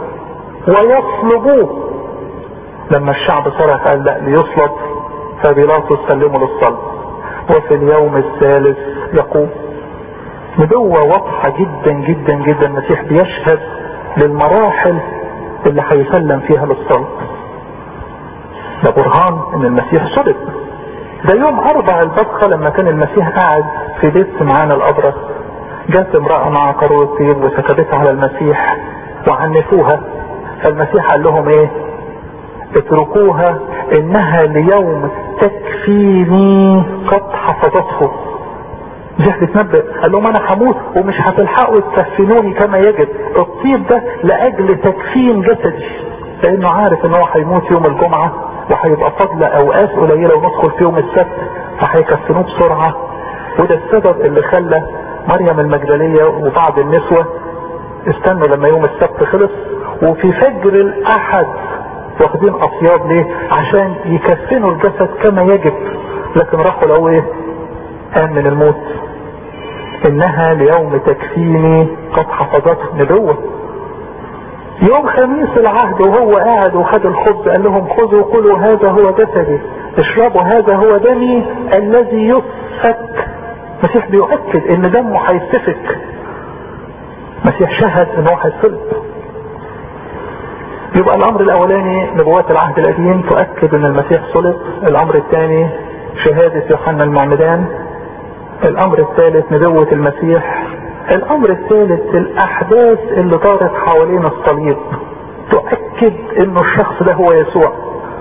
ويصلبوه لما الشعب صرخ قال لا ليصلب فبيلاطس سلمه للصلب وفي اليوم الثالث يقوم نبوة واضحة جدا جدا جدا المسيح بيشهد للمراحل اللي هيسلم فيها للصلب ده برهان ان المسيح صلب ده يوم اربع البطخة لما كان المسيح قاعد في بيت سمعان الابرص جات امرأة مع قارورة طيب وسكبتها على المسيح وعنفوها فالمسيح قال لهم ايه اتركوها انها ليوم تكفيني قد حفظته المسيح بيتنبأ قال لهم انا هموت ومش هتلحقوا تكفنوني كما يجب الطيب ده لاجل تكفين جسدي لانه عارف ان هو هيموت يوم الجمعة وهيبقى فضل اوقات قليلة وندخل في يوم السبت فهيكفنوه بسرعة وده السبب اللي خلى مريم المجدلية وبعض النسوة استنوا لما يوم السبت خلص وفي فجر الاحد واخدين اطياب ليه عشان يكفنوا الجسد كما يجب لكن راحوا لو ايه قام من الموت انها ليوم تكفيني قد حفظته نبوة يوم خميس العهد وهو قاعد وخد الخبز قال لهم خذوا كلوا هذا هو جسدي اشربوا هذا هو دمي الذي يسفك مسيح بيؤكد ان دمه هيسفك مسيح شهد ان هو هيصلب يبقى الامر الاولاني نبوات العهد القديم تؤكد ان المسيح صلب الامر الثاني شهادة يوحنا المعمدان الامر الثالث نبوة المسيح الامر الثالث الاحداث اللي دارت حوالين الصليب تؤكد انه الشخص ده هو يسوع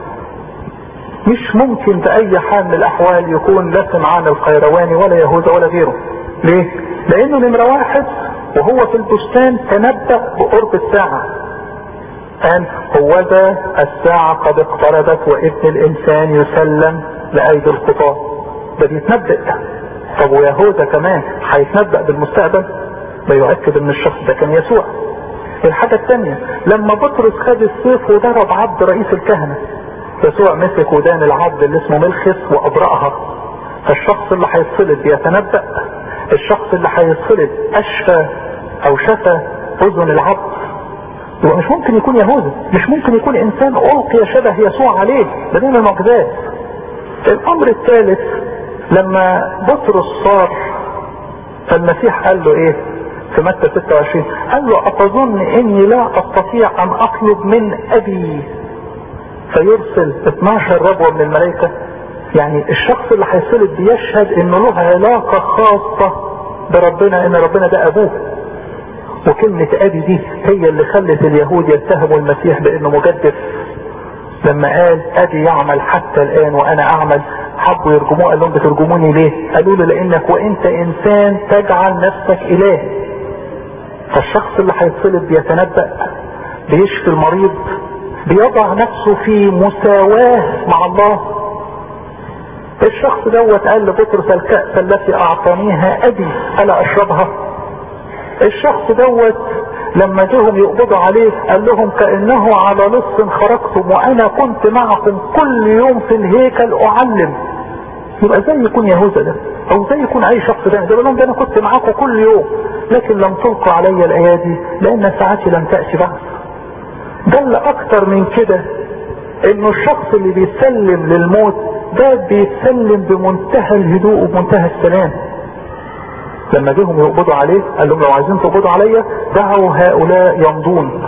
مش ممكن بأي حال من الأحوال يكون لا سمعان القيرواني ولا يهوذا ولا غيره ليه؟ لأنه نمرة واحد وهو في البستان تنبأ بقرب الساعة قال هو ذا الساعة قد اقتربت وابن الانسان يسلم لأيدي الخطاة ده بيتنبأ طب ويهوذا كمان هيتنبأ بالمستقبل ده يؤكد ان الشخص ده كان يسوع الحاجة الثانية لما بطرس خد السيف وضرب عبد رئيس الكهنة يسوع مسك ودان العبد اللي اسمه ملخس وابرأها فالشخص اللي هيتصلب بيتنبأ الشخص اللي هيتصلب اشفى او شفى اذن العبد يبقى مش ممكن يكون يهوذا مش ممكن يكون انسان القي شبه يسوع عليه ده من المعجزات الامر الثالث لما بطرس صار فالمسيح قال له ايه في متى 26 قال له اتظن اني لا استطيع ان اطلب من ابي فيرسل 12 ربوة من الملائكة يعني الشخص اللي هيصلب بيشهد انه له علاقة خاصة بربنا ان ربنا ده ابوه وكلمة ابي دي هي اللي خلت اليهود يتهموا المسيح بانه مجدف لما قال ابي يعمل حتى الان وانا اعمل حبوا يرجموه قال لهم بترجموني ليه قالوا له لانك وانت انسان تجعل نفسك اله فالشخص اللي هيتصلب بيتنبأ بيشفي المريض بيضع نفسه في مساواة مع الله الشخص دوت قال لبطرس الكأس التي اعطانيها ابي الا اشربها الشخص دوت لما جهم يقبضوا عليه قال لهم كأنه على لص خرجتم وانا كنت معكم كل يوم في الهيكل اعلم يبقى زي يكون يهوذا ده او زي يكون اي شخص ده ده لهم ده انا كنت معاكم كل يوم لكن لم تلقوا علي الايادي لان ساعتي لم تأتي بعد دل اكتر من كده انه الشخص اللي بيسلم للموت ده بيتسلم بمنتهى الهدوء وبمنتهى السلام لما جيهم يقبضوا عليه قال لهم لو عايزين تقبضوا عليا دعوا هؤلاء يمضون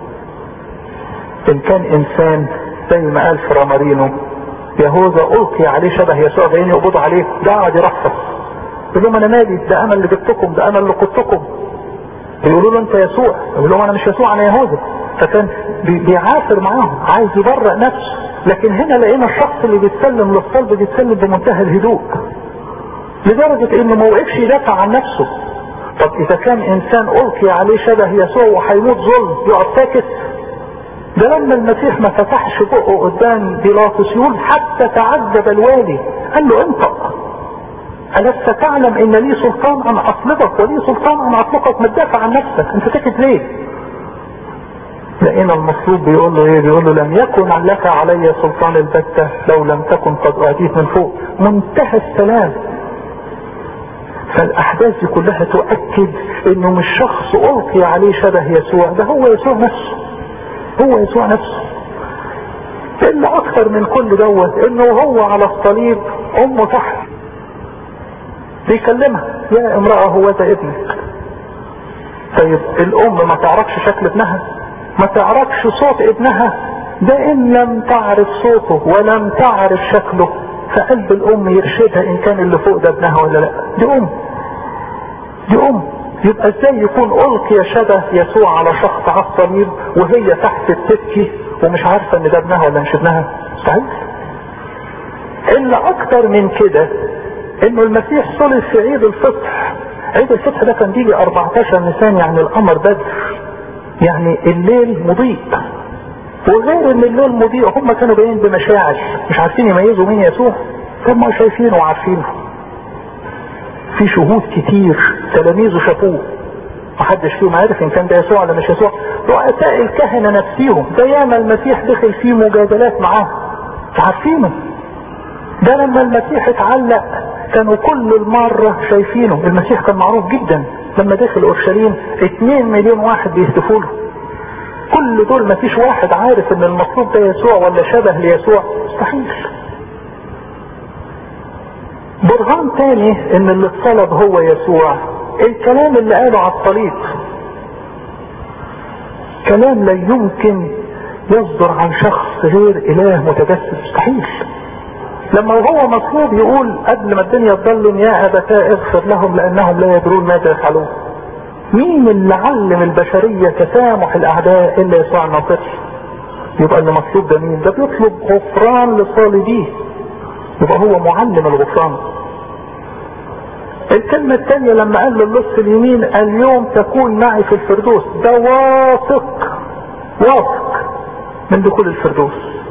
ان كان انسان زي ما قال في رامارينو يهوذا القي عليه شبه يسوع جايين يقبضوا عليه ده قعد يرفض يقول لهم انا مالي ده انا اللي جبتكم ده انا اللي قدتكم يقولوا له انت يسوع يقول لهم انا مش يسوع انا يهوذا فكان بيعافر معاهم عايز يبرأ نفسه لكن هنا لقينا الشخص اللي بيتسلم للصلب بيتسلم بمنتهى الهدوء لدرجة انه ما وقفش يدافع عن نفسه طب اذا كان انسان القي عليه شبه يسوع وهيموت ظلم يقعد ساكت ده لما المسيح ما فتحش بقه قدام بيلاطس يقول حتى تعجب الوالي قال له انطق ألست تعلم ان لي سلطان ان اصلبك ولي سلطان ان اطلقك ما تدافع عن نفسك انت ساكت ليه لقينا المطلوب بيقول له ايه بيقول له لم يكن لك علي سلطان البتة لو لم تكن قد اعطيت من فوق منتهى السلام فالاحداث دي كلها تؤكد انه مش شخص القي عليه شبه يسوع ده هو يسوع نفسه هو يسوع نفسه الا اكتر من كل دوت انه هو على الصليب امه تحت بيكلمها يا امرأة هو ده ابنك طيب الام ما تعرفش شكل ابنها ما تعرفش صوت ابنها ده ان لم تعرف صوته ولم تعرف شكله فقلب الام يرشدها ان كان اللي فوق ده ابنها ولا لا دي ام دي ام يبقى ازاي يكون القي شبه يسوع على شخص على الصليب وهي تحت بتبكي ومش عارفه ان ده ابنها ولا مش ابنها مستحيل الا اكتر من كده انه المسيح صلب في عيد الفطر عيد الفطر ده كان بيجي 14 نيسان يعني القمر بدر يعني الليل مضيء وغير ان الليل مضيء هم كانوا جايين بمشاعر مش عارفين يميزوا مين يسوع هم شايفينه وعارفينه في شهود كتير تلاميذه شافوه محدش فيهم عارف ان كان ده يسوع ولا مش يسوع رؤساء الكهنه نفسيهم ده ياما المسيح دخل فيه مجادلات معاه عارفينه ده لما المسيح اتعلق كانوا كل المرة شايفينه المسيح كان معروف جدا لما دخل اورشليم 2 مليون واحد بيهتفوا له كل دول مفيش واحد عارف ان المطلوب ده يسوع ولا شبه ليسوع مستحيل برهان تاني ان اللي اتصلب هو يسوع الكلام اللي قاله على الصليب كلام لا يمكن يصدر عن شخص غير اله متجسد مستحيل لما هو مطلوب يقول قبل ما الدنيا تظلم يا ابتاه اغفر لهم لانهم لا يدرون ماذا يفعلون مين اللي علم البشرية تسامح الاعداء الا يسوع الناصري يبقى اللي مطلوب ده مين ده بيطلب غفران لصالبيه يبقى هو معلم الغفران الكلمة الثانية لما قال للص اليمين اليوم تكون معي في الفردوس ده واثق واثق من دخول الفردوس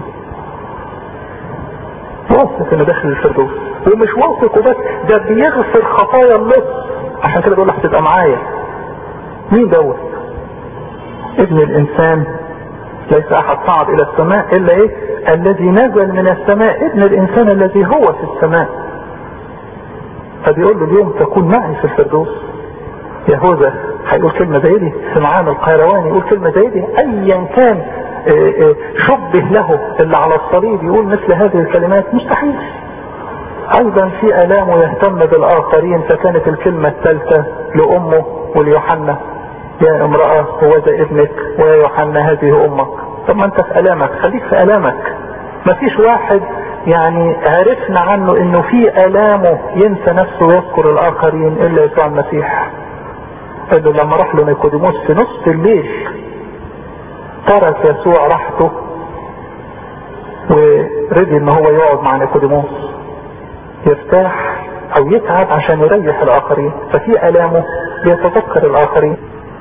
واثق انه داخل الفردوس ومش واثق وبس ده بيغفر خطايا اللص عشان كده بيقول لك تبقى معايا مين دوت ابن الانسان ليس احد صعد الى السماء الا ايه الذي نزل من السماء ابن الانسان الذي هو في السماء فبيقول له اليوم تكون معي في الفردوس يهوذا هيقول كلمة زي دي سمعان القيرواني يقول كلمة زي دي ايا كان شبه له اللي على الصليب يقول مثل هذه الكلمات مستحيل ايضا في الامه يهتم بالاخرين فكانت الكلمة الثالثة لامه وليوحنا يا امرأة هو ذا ابنك ويا يوحنا هذه امك طب ما انت في الامك خليك في الامك مفيش واحد يعني عرفنا عنه انه في الامه ينسى نفسه ويذكر الاخرين الا يسوع المسيح قال له لما راح له نيكوديموس في نص الليل ترك يسوع راحته ورضي ان هو يقعد مع نيكوديموس يرتاح او يتعب عشان يريح الاخرين ففي الامه بيتذكر الاخرين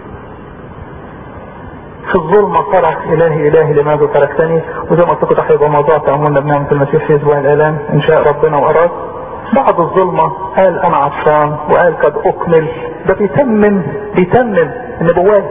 في الظلمة صرخ إلهي إلهي لماذا تركتني وزي ما قلت لكم هيبقى موضوع تأملنا بنعمة المسيح في أسبوع الآلام إن شاء ربنا وأراد بعد الظلمة قال أنا عطشان وقال قد أكمل ده بيتمم بيتمم النبوات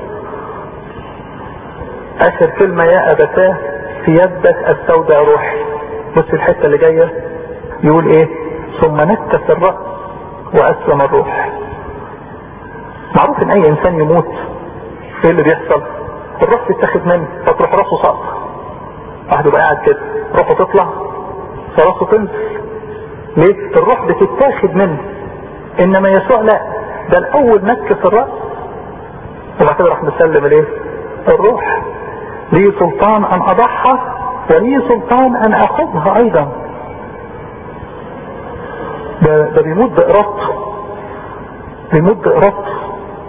آخر كلمة يا أبتاه في يدك استودع روحي بص الحتة اللي جاية يقول إيه ثم نكس الرأس وأسلم الروح معروف إن أي إنسان يموت إيه اللي بيحصل الروح تتاخد منه فتروح راسه سقط واحد يبقى قاعد كده روحه تطلع فراسه تنزل ليه الروح بتتاخد منه انما يسوع لا ده الاول نكس الراس وبعد كده راح مسلم الايه الروح لي سلطان ان اضحى ولي سلطان ان اخذها ايضا ده ده بيموت بارادته بيموت بارادته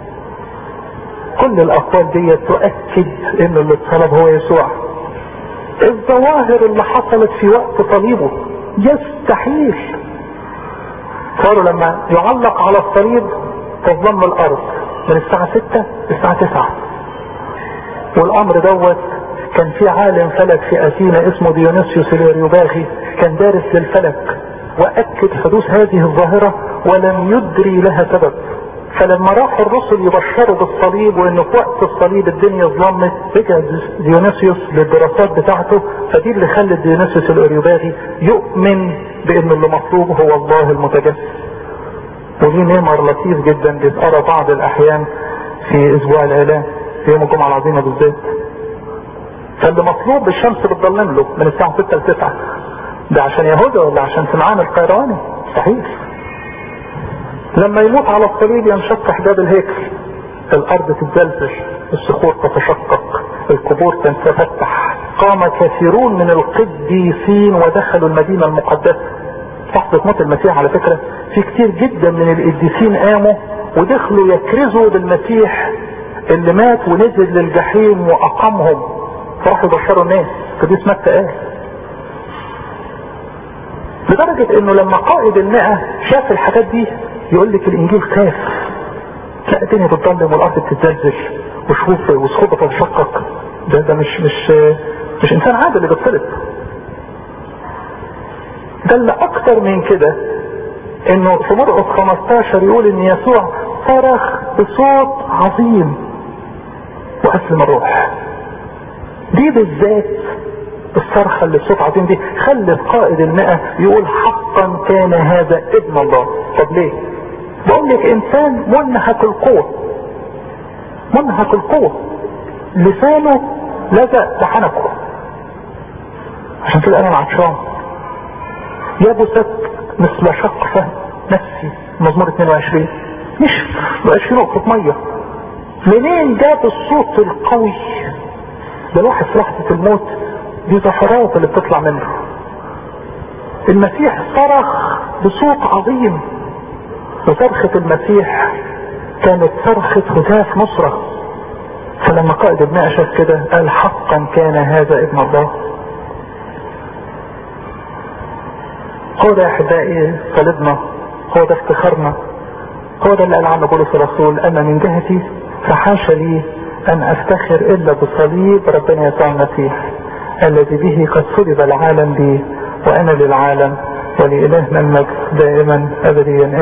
كل الاقوال دي تؤكد ان اللي اتصلب هو يسوع الظواهر اللي حصلت في وقت صليبه يستحيل صاروا لما يعلق على الصليب تظلم الارض من الساعة 6 للساعة 9 والامر دوت كان في عالم فلك في اثينا اسمه ديونيسيوس اليريوباغي كان دارس للفلك واكد حدوث هذه الظاهرة ولم يدري لها سبب فلما راح الرسل يبشروا بالصليب وانه في وقت الصليب الدنيا ظلمت رجع ديونيسيوس للدراسات بتاعته فدي اللي خلت ديونيسيوس الاريوباغي يؤمن بان اللي مطلوب هو الله المتجسد ودي نمر لطيف جدا بيتقرا بعض الاحيان في اسبوع الاعلام في يوم الجمعه العظيمه بالذات فاللي مطلوب الشمس بتضلم له من الساعه 6 ل 9 ده عشان يهوذا ولا عشان سمعان القيرواني مستحيل لما يموت على الصليب ينشق حجاب الهيكل الارض تتزلزل الصخور تتشقق القبور تنفتح قام كثيرون من القديسين ودخلوا المدينة المقدسة لحظة موت المسيح على فكرة في كتير جدا من القديسين قاموا ودخلوا يكرزوا بالمسيح اللي مات ونزل للجحيم واقامهم فراحوا يبشروا الناس قديس متى قال لدرجة انه لما قائد المئة شاف الحاجات دي يقول لك الانجيل خاف لا الدنيا بتضلم والارض بتتزلزل وشوف وصخوبة تتشقق ده ده مش مش مش انسان عادي اللي بيطلب ده اللي اكتر من كده انه في مرقس 15 يقول ان يسوع صرخ بصوت عظيم واسلم الروح دي بالذات الصرخة اللي بصوت عظيم دي خلت قائد المئة يقول حقا كان هذا ابن الله طب ليه بقول لك انسان منهك القوة منهك القوة لسانه لزق لحنكه عشان كده انا عطشان يبست مثل شقفة نفسي مزمور 22 مش مبقاش في نقطة مية منين جاب الصوت القوي ده الواحد في لحظة الموت دي زفرات اللي بتطلع منه المسيح صرخ بصوت عظيم وصرخة المسيح كانت صرخة هتاف نصرة فلما قائد الماء شاف كده قال حقا كان هذا ابن الله هو ده احبائي طالبنا هو ده افتخارنا هو ده اللي قال عنه بولس الرسول اما من جهتي فحاشا لي ان افتخر الا بصليب ربنا يسوع المسيح الذي به قد صلب العالم لي وانا للعالم ولإلهنا المجد دائما ابديا